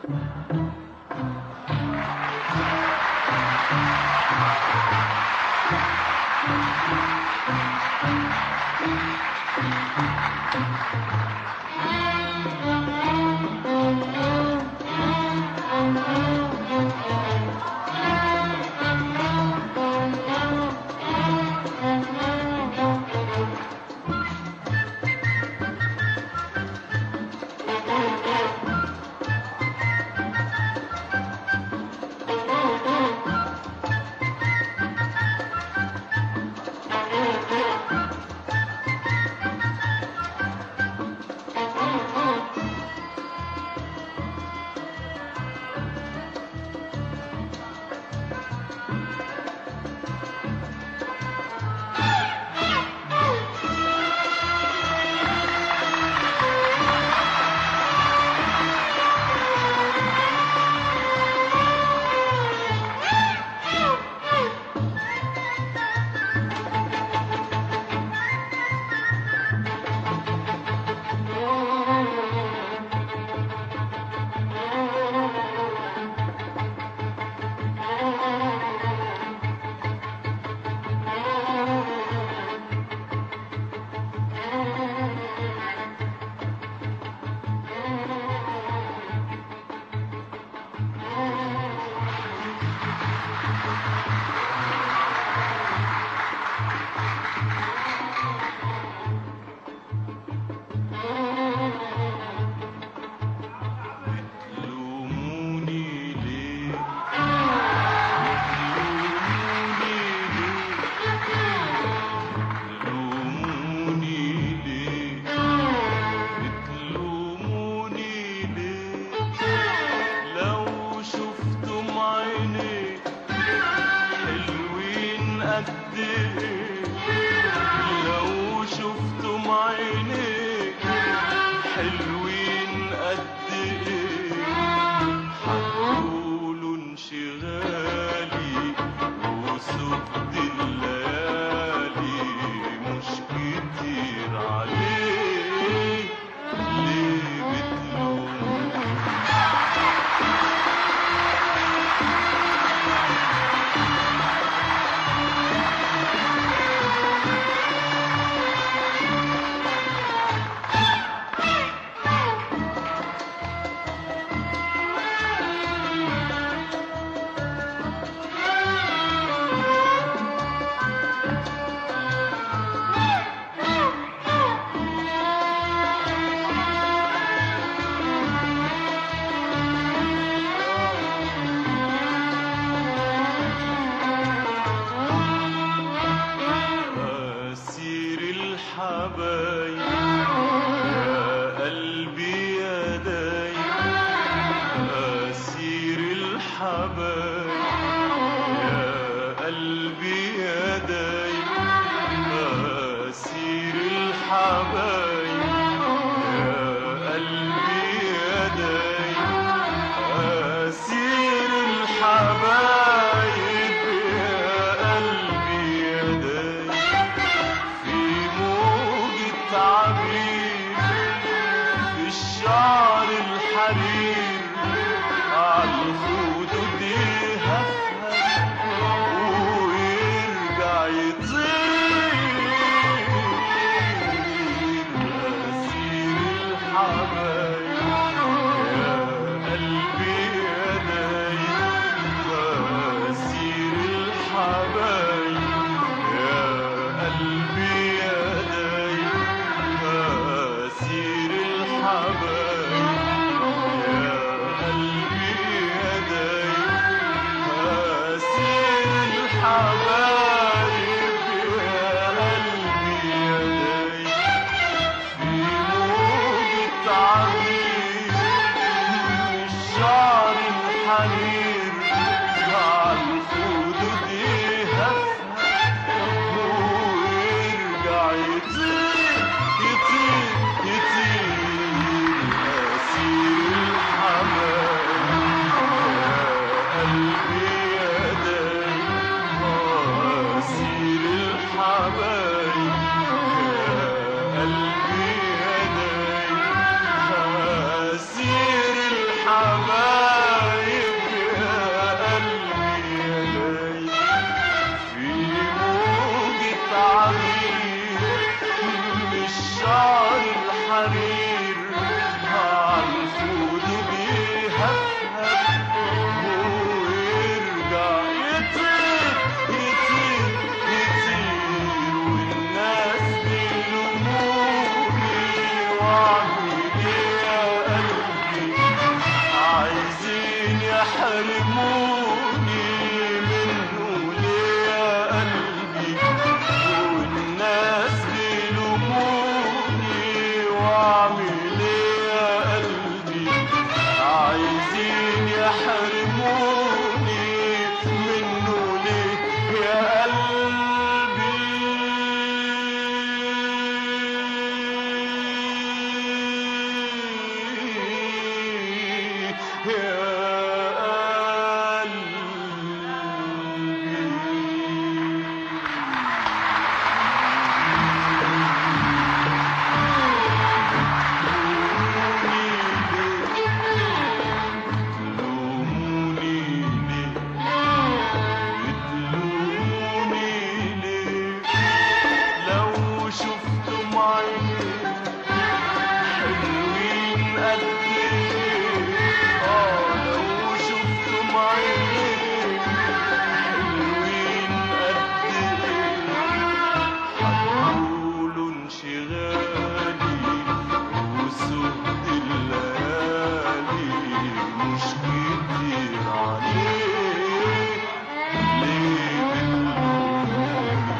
تلوموني ليه تلوموني ليه بتلوموني ليه لو شفتم عيني حلوين قد ايه لو شفتم عيني حلوين قد ايه هتقولوا انشغالي وسبت الليالي مش كتير عليه ليه بتلوموني أسير الحبايب يا قلبي يا دايب أسير الحبايب يا قلبي يا دايب أسير الحبايب يا قلبي يا دايب أسير الحبايب يا قلبي يا دايب في موجة عبير في الشعر الحرير عالخدود يهفهف ويرجع يطير أسير الحبايب يا قلبي يا دايب أسير الحبايب يا قلبي يا دايب أسير الحبايب يا قلبي يا دايب أسير الحبايب يا قلبي يا دايب في موجة عبير الشعر الحرير عالخدود يهفهف ويرجع يطير يطير يطير أسير الحبايب يا قلبي يا دايب أسير الحبايب يا قلبي يا دايب أسير الحبايب يحرموني منه ليه يا قلبي والناس بيلوموني واعمل ايه يا قلبي عايزين يحرموني منه ليه يا قلبي يا قلبي بتلوموني ليه بتلوموني ليه لو شفتم عيني حلوين قد ايه اه لو شفتم عيني حلوين قد ايه هتقولوا انشغالي وسهد الليالي مش كتير عليك ليه بتلوموني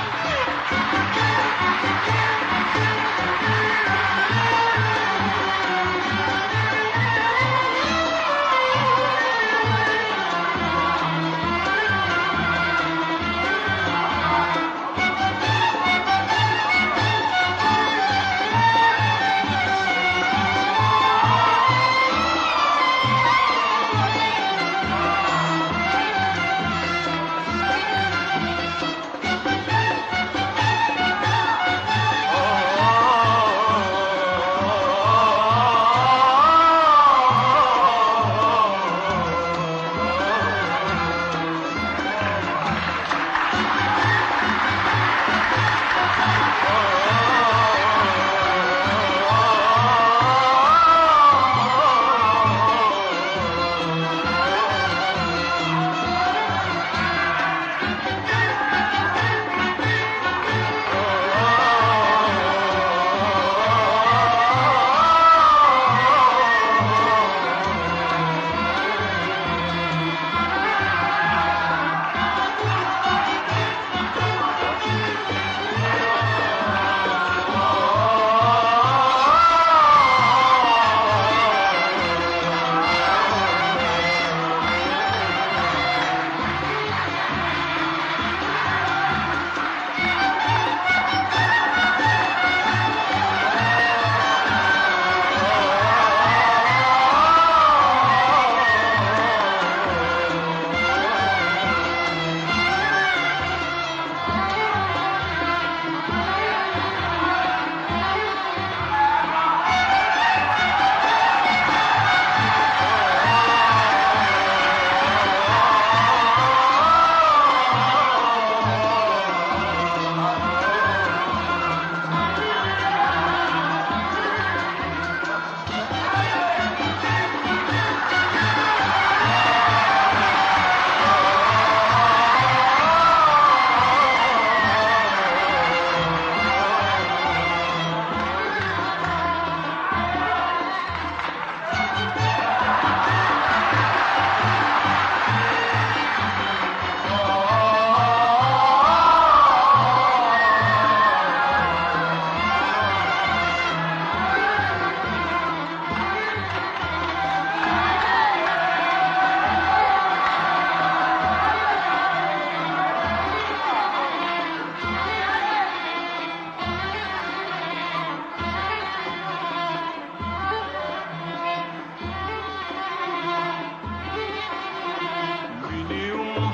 من يوم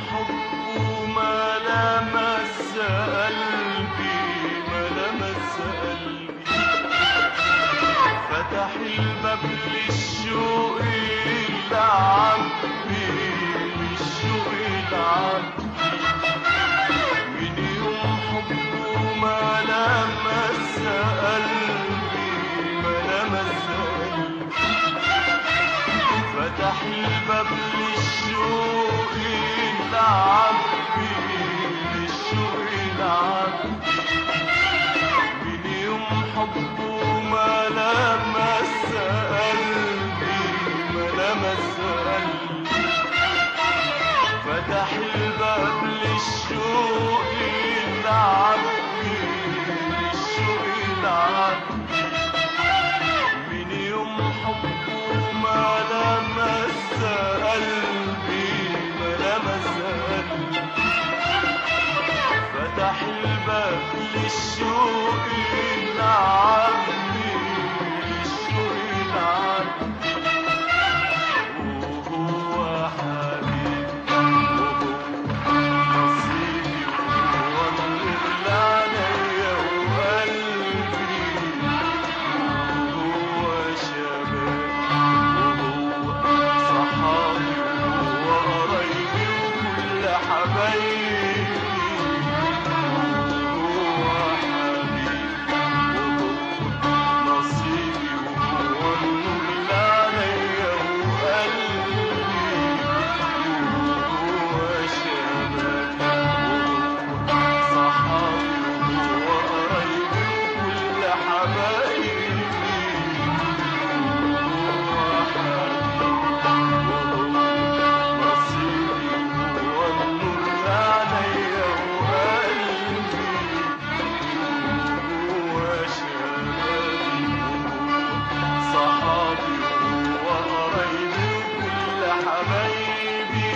حبه ما لمس قلبي ما لمس قلبي فتح الباب للشوق العبي للشوق العبي من يوم حبه ما لمس قلبي ما لمس قلبي فتح الباب للشوق العبي للشوق العبي من يوم حبه ما لمس قلبي ما لمس قلبي فتح الباب للشوق يلعبني للشوق يلعبني من يوم حبه ما لمس قلبي ما لمس قلبي فتح الباب للشوق يلعبني للشوق يلعبني وهو حبيبي وهو نصيبي وهو النور عليا وقلبي وهو شبابي وهو صحابي وهو قرايبي وكل حبايبي وهو حبيبي وهو نصيبي وهو النور عليا وقلبي وهو شبابي وهو صحابي وهو قرايبي وكل حبايبي وهو حبيبي وهو نصيبي وهو النور عليا وقلبي وهو شبابي وهو صحابي وهو قرايبي وكل حبايبي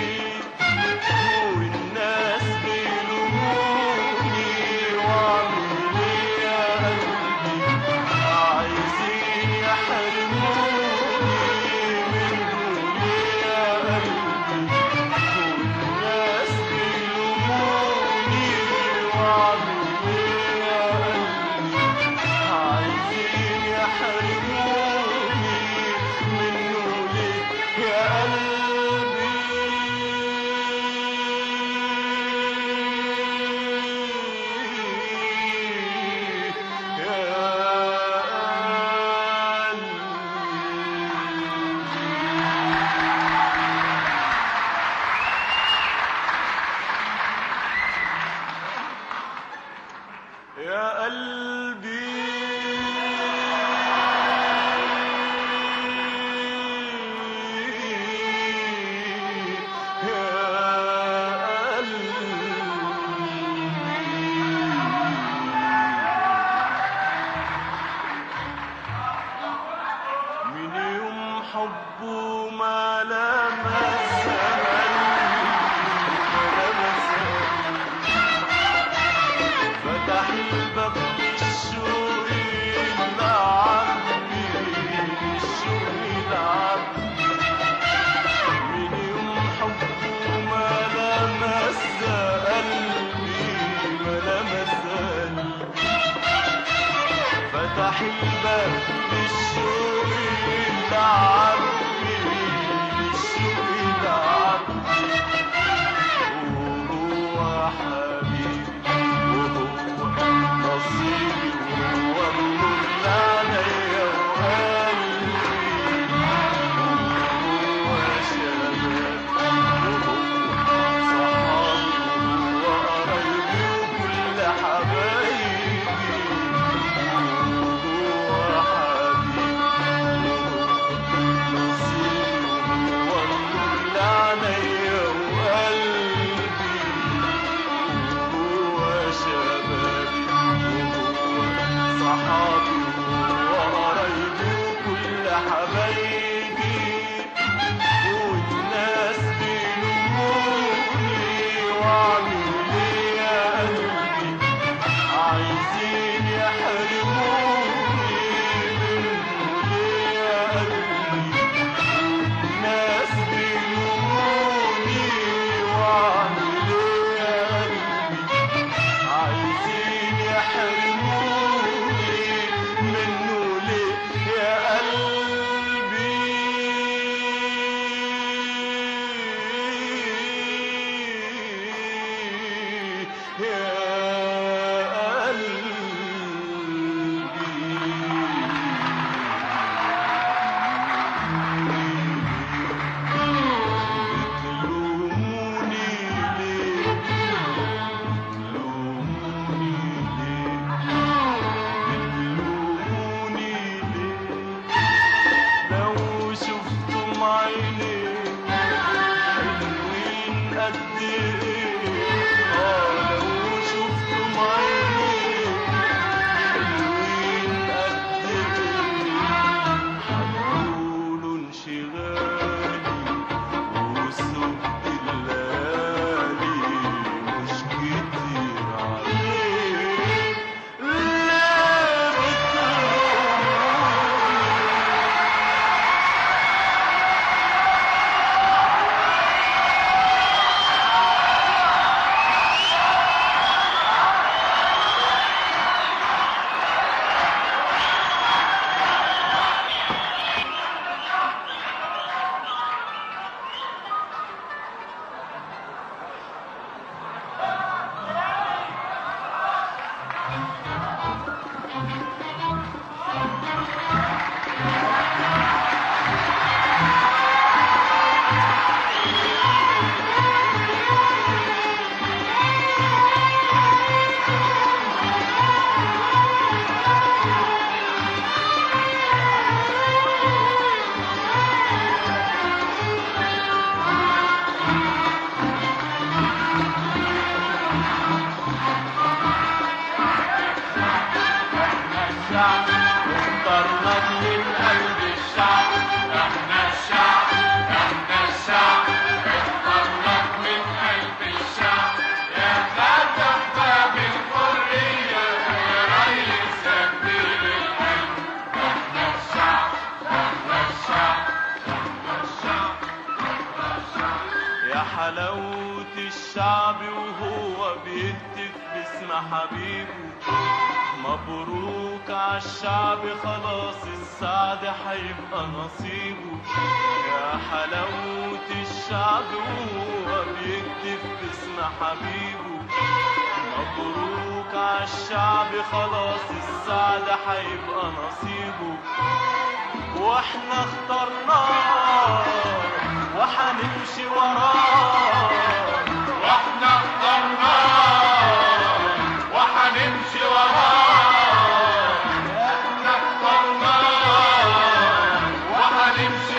والناس بيلوموني واعمل ايه يا قلبي عايزين يحرموني منه ليه يا قلبي والناس بيلوموني واعمل ايه يا قلبي عايزين يحرموني منه ليه يا قلبي يا قلبي يا قلبي يا قلبي من يوم حبه ما لمس قلبي ما لمس قلبي فتح الباب للشوق يلعبني للشوق يلعبني من يوم حبه ما لمس قلبي ما لمس قلبي فتح الباب للشوق يلعبني للشوق يلعبني وهو حبيبي وهو نصيبي وهو النور عليا وقلبي وهو شبابي وهو صحابي وهو قرايبي وكل حبايبي وهو حبيبي وهو نصيبي وهو النور عليا وقلبي وهو شبابي وهو صحابي وهو قرايبي وكل حبايبي والناس بيلوموني واعمل ايه يا قلبي عايزين يحرموني منه ليه يا قلبي الناس بيلوموني واعمل ايه يا قلبي عايزين يحرموني منه ليه يا قلبي يا قلبي بتلوموني ليه بتلوموني ليه بتلوموني ليه لو شفتم عيني حلوين قد آه لو شفتم عينيك حلوين قد هتقولوا انشغالي وسبت الليالي مش كتير عليك ليه بتلوموني الشعب اخترناك من قلب الشعب احنا الشعب احنا الشعب اخترناك من قلب الشعب يا فاتح باب الحرية يا ريس يا كبير القلب احنا الشعب احنا الشعب احنا الشعب احنا الشعب يا حلاوة الشعب وهو بيهتف باسم حبيبه مبروك عالشعب خلاص السعد هيبقى نصيبه يا حلاوة الشعب وهو بيكتب باسم حبيبه مبروك عالشعب خلاص السعد هيبقى نصيبه واحنا اخترناه وحنمشي وراه واحنا اخترناه وحنمشي وراه احنا اخترناه وحنمشي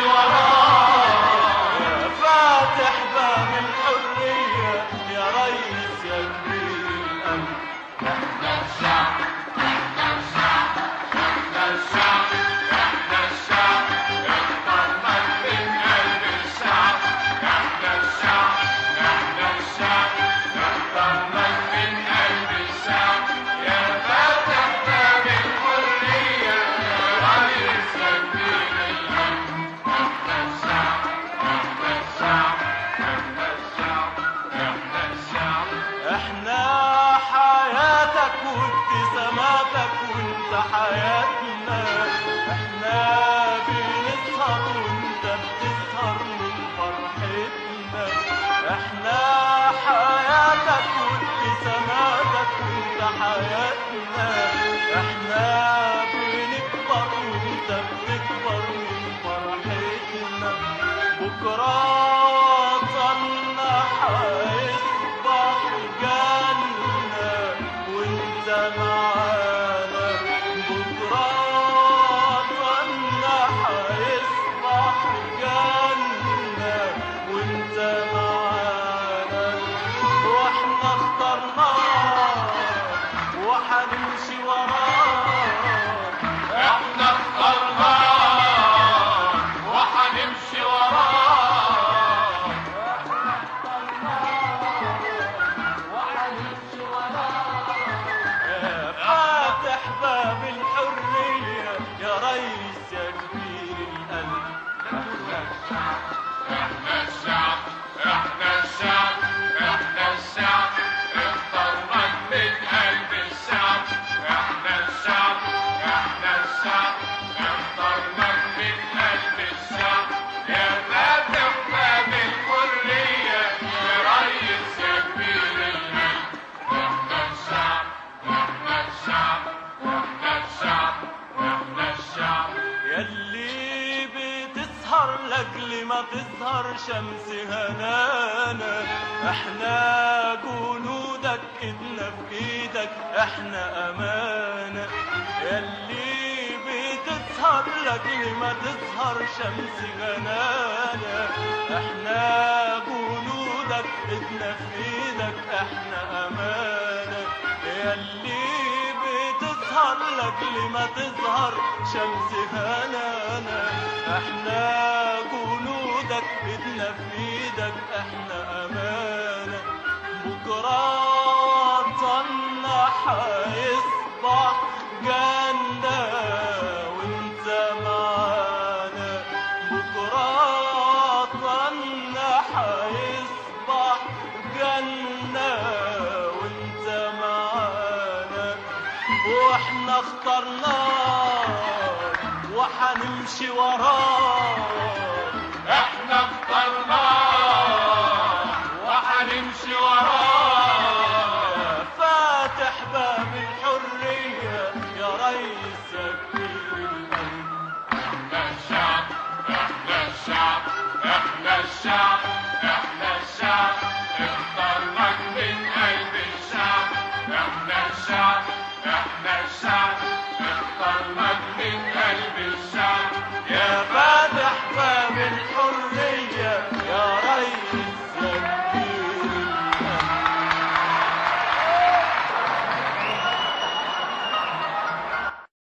وراه يا فاتح باب الحرية يا ريس يا كبير القلب احنا الشعب احنا الشعب احنا الشعب احنا الشعب اخترناك من قلب الشعب احنا الشعب احنا الشعب اخترناك من قلب الشعب يا فاتح باب الحرية يا ريس يا كبير القلب احنا الشعب احنا الشعب احنا الشعب احنا الشعب احنا حياتك وابتساماتك وانت حياتنا احنا بنسهر وانت بتسهر من فرحتنا احنا حياتك وابتساماتك وانت حياتنا احنا بنكبر وانت بتكبر من فرحتنا بكرة وطننا هيصبح جنة وانت معانا بكرة وطننا هيصبح جنة وانت معانا واحنا اخترناه وحنمشي وراه احنا اخترناه وحنمشي وراه يا فاتح باب الحرية يا ريس يا كبير القلب احنا الشعب احنا الشعب احنا الشعب احنا الشعب اخترناك من قلب الشعب احنا الشعب احنا الشعب اخترناك من قلب الشعب يا فاتح باب الحرية يا ريس يا كبير القلب احنا الشعب احنا الشعب احنا الشعب احنا الشعب يلي بتسهر لاجل ما تظهر شمس هنانا احنا جنودك ايدنا في ايدك احنا امانه يلي بتسهر لاجل ما تظهر شمس غنانا احنا جنودك جنودك ايدنا في ايدك احنا امانك ياللي بتظهر لك لما تظهر شمس هنانا احنا جنودك ايدنا في ايدك احنا امانك بكره وطننا حيصبح جنة وانت معانا بكرة وطننا حيصبح جنة وانت معانا واحنا اخترناك وحنمشي وراك احنا اخترناك وحنمشي وراك فاتح باب الحرية يا ريس كبير القلب احنا الشعب احنا الشعب